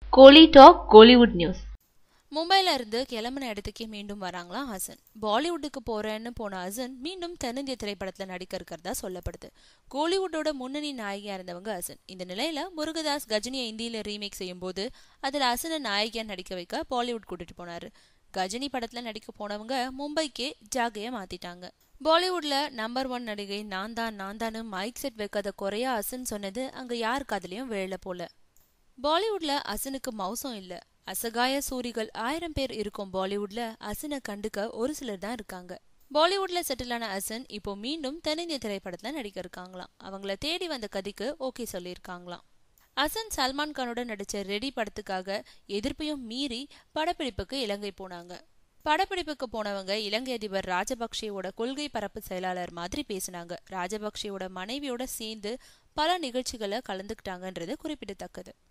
கோலி talk Kollywood news மும்பைல இருந்து கிளம்பின இடத்துக்கே மீண்டும் வராங்களாம் ஹசன் பாலிவுட்டுக்கு போறேன்னு போன ஹசன் மீண்டும் தென்னிந்திய திரைப்படத்துல நடிக்க இருக்கிறதா சொல்லப்படுது கோலிவுட்டோட முன்னணி நாயகியா இருந்தவங்க ஹசன் இந்த நிலையில முருகதாஸ் கஜினியை இந்தியில ரீமேக் செய்யும் போது அதுல ஹசனை நாயகியா நடிக்க வைக்க பாலிவுட் கூட்டிட்டு போனாரு கஜினி படத்துல நடிக்க போனவங்க மும்பைக்கே ஜாகைய மாத்திட்டாங்க பாலிவுட்ல நம்பர் ஒன் நடிகை நான் தான் நான் தானு மைக் செட் வைக்காத குறையா ஹசன் சொன்னது அங்க யார் காதலையும் விழல போல பாலிவுட்ல அசனுக்கு மவுசம் இல்ல அசகாய சூரிகள் ஆயிரம் பேர் இருக்கும் பாலிவுட்ல அசனை கண்டுக்க ஒரு சிலர் தான் இருக்காங்க பாலிவுட்ல செட்டிலான அசன் இப்போ மீண்டும் தென்னிந்திய திரைப்படத்துல நடிக்க இருக்காங்களாம் அவங்கள தேடி வந்த கதைக்கு ஓகே சொல்லியிருக்காங்களாம் அசன் சல்மான் கானோட நடிச்ச ரெடி படத்துக்காக எதிர்ப்பையும் மீறி படப்பிடிப்புக்கு இலங்கை போனாங்க படப்பிடிப்புக்கு போனவங்க இலங்கை அதிபர் ராஜபக்சேவோட கொள்கை பரப்பு செயலாளர் மாதிரி பேசினாங்க ராஜபக்சேவோட மனைவியோட சேர்ந்து பல நிகழ்ச்சிகளை கலந்துக்கிட்டாங்கன்றது குறிப்பிடத்தக்கது